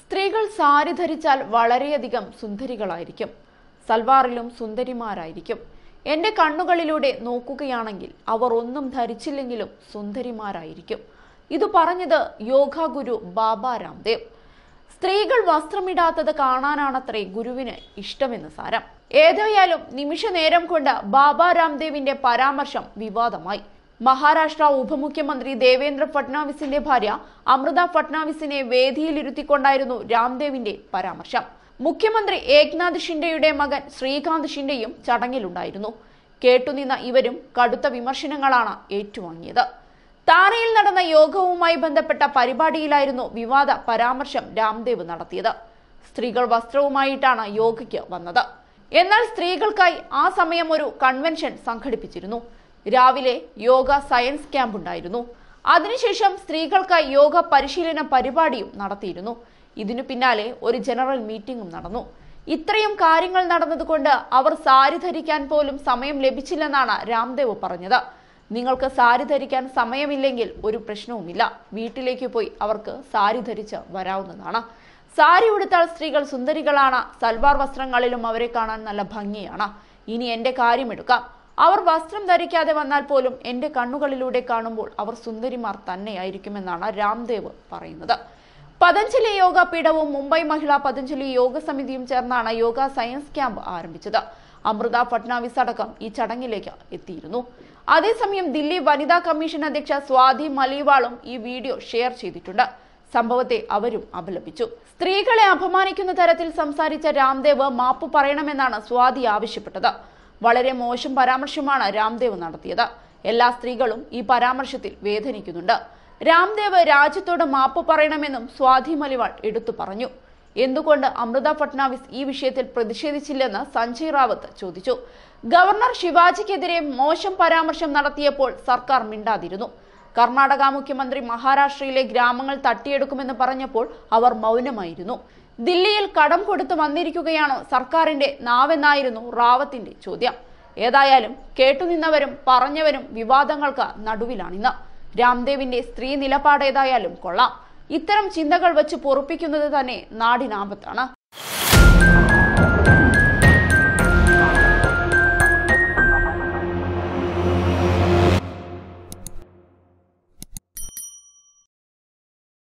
സ്ത്രീകൾ സാരി ധരിച്ചാൽ വളരെയധികം സുന്ദരികളായിരിക്കും സൽവാറിലും സുന്ദരിമാരായിരിക്കും എന്റെ കണ്ണുകളിലൂടെ നോക്കുകയാണെങ്കിൽ അവർ ഒന്നും ധരിച്ചില്ലെങ്കിലും സുന്ദരിമാരായിരിക്കും ഇത് പറഞ്ഞത് യോഗ ഗുരു ബാബ രാംദേവ് സ്ത്രീകൾ വസ്ത്രമിടാത്തത് കാണാനാണത്രേ ഗുരുവിന് ഇഷ്ടമെന്ന് സാരം ഏതായാലും നിമിഷ നേരം കൊണ്ട് ബാബ രാംദേവിന്റെ പരാമർശം വിവാദമായി മഹാരാഷ്ട്ര ഉപമുഖ്യമന്ത്രി ദേവേന്ദ്ര ഫട്നാവിസിന്റെ ഭാര്യ അമൃത ഫട്നാവിസിനെ വേദിയിലിരുത്തിക്കൊണ്ടായിരുന്നു രാംദേവിന്റെ പരാമർശം മുഖ്യമന്ത്രി ഏക്നാഥ് ഷിൻഡെയുടെ മകൻ ശ്രീകാന്ത് ഷിൻഡെയും ചടങ്ങിലുണ്ടായിരുന്നു കേട്ടുനിന്ന ഇവരും കടുത്ത വിമർശനങ്ങളാണ് ഏറ്റുവാങ്ങിയത് താനയിൽ നടന്ന യോഗവുമായി ബന്ധപ്പെട്ട പരിപാടിയിലായിരുന്നു വിവാദ പരാമർശം രാംദേവ് നടത്തിയത് സ്ത്രീകൾ വസ്ത്രവുമായിട്ടാണ് യോഗയ്ക്ക് വന്നത് എന്നാൽ സ്ത്രീകൾക്കായി ആ സമയം ഒരു കൺവെൻഷൻ സംഘടിപ്പിച്ചിരുന്നു രാവിലെ യോഗ സയൻസ് ക്യാമ്പ് ഉണ്ടായിരുന്നു അതിനുശേഷം സ്ത്രീകൾക്കായി യോഗ പരിശീലന പരിപാടിയും നടത്തിയിരുന്നു ഇതിനു പിന്നാലെ ഒരു ജനറൽ മീറ്റിംഗും നടന്നു ഇത്രയും കാര്യങ്ങൾ നടന്നതുകൊണ്ട് അവർ സാരി ധരിക്കാൻ പോലും സമയം ലഭിച്ചില്ലെന്നാണ് രാംദേവ് പറഞ്ഞത് നിങ്ങൾക്ക് സാരി ധരിക്കാൻ സമയമില്ലെങ്കിൽ ഒരു പ്രശ്നവുമില്ല വീട്ടിലേക്ക് പോയി അവർക്ക് സാരി ധരിച്ച് വരാവുന്നതാണ് സാരി ഉടുത്താൽ സ്ത്രീകൾ സുന്ദരികളാണ് സൽവാർ വസ്ത്രങ്ങളിലും അവരെ കാണാൻ നല്ല ഭംഗിയാണ് ഇനി എന്റെ കാര്യമെടുക്കാം അവർ വസ്ത്രം ധരിക്കാതെ വന്നാൽ പോലും എന്റെ കണ്ണുകളിലൂടെ കാണുമ്പോൾ അവർ സുന്ദരിമാർ തന്നെയായിരിക്കുമെന്നാണ് രാംദേവ് പറയുന്നത് പതഞ്ജലി യോഗ പീഠവും മുംബൈ മഹിളാ പതഞ്ജലി യോഗ സമിതിയും ചേർന്നാണ് യോഗ സയൻസ് ക്യാമ്പ് ആരംഭിച്ചത് അമൃത ഫട്നാവിസ് അടക്കം ഈ ചടങ്ങിലേക്ക് എത്തിയിരുന്നു അതേസമയം ദില്ലി വനിതാ കമ്മീഷൻ അധ്യക്ഷ സ്വാതി മലിവാളും ഈ വീഡിയോ ഷെയർ ചെയ്തിട്ടുണ്ട് സംഭവത്തെ അവരും അപലപിച്ചു സ്ത്രീകളെ അപമാനിക്കുന്ന തരത്തിൽ സംസാരിച്ച രാംദേവ് മാപ്പ് പറയണമെന്നാണ് സ്വാതി ആവശ്യപ്പെട്ടത് വളരെ മോശം പരാമർശമാണ് രാംദേവ് നടത്തിയത് എല്ലാ സ്ത്രീകളും ഈ പരാമർശത്തിൽ വേദനിക്കുന്നുണ്ട് രാംദേവ് രാജ്യത്തോട് മാപ്പ് പറയണമെന്നും സ്വാതി മലിവാൾ എടുത്തു പറഞ്ഞു എന്തുകൊണ്ട് അമൃത ഫട്നാവിസ് ഈ വിഷയത്തിൽ പ്രതിഷേധിച്ചില്ലെന്ന് സഞ്ജയ് റാവത്ത് ചോദിച്ചു ഗവർണർ ശിവാജിക്കെതിരെ മോശം പരാമർശം നടത്തിയപ്പോൾ സർക്കാർ മിണ്ടാതിരുന്നു കർണാടക മുഖ്യമന്ത്രി മഹാരാഷ്ട്രയിലെ ഗ്രാമങ്ങൾ തട്ടിയെടുക്കുമെന്ന് പറഞ്ഞപ്പോൾ അവർ മൗനമായിരുന്നു ദില്ലിയിൽ കടം കൊടുത്തു വന്നിരിക്കുകയാണോ സർക്കാരിന്റെ നാവെന്നായിരുന്നു റാവത്തിന്റെ ചോദ്യം ഏതായാലും കേട്ടുനിന്നവരും പറഞ്ഞവരും വിവാദങ്ങൾക്ക് നടുവിലാണിന്ന് രാംദേവിന്റെ സ്ത്രീ നിലപാട് ഏതായാലും കൊള്ളാം ഇത്തരം ചിന്തകൾ വെച്ച് പൊറുപ്പിക്കുന്നത് തന്നെ നാടിനാപത്താണ്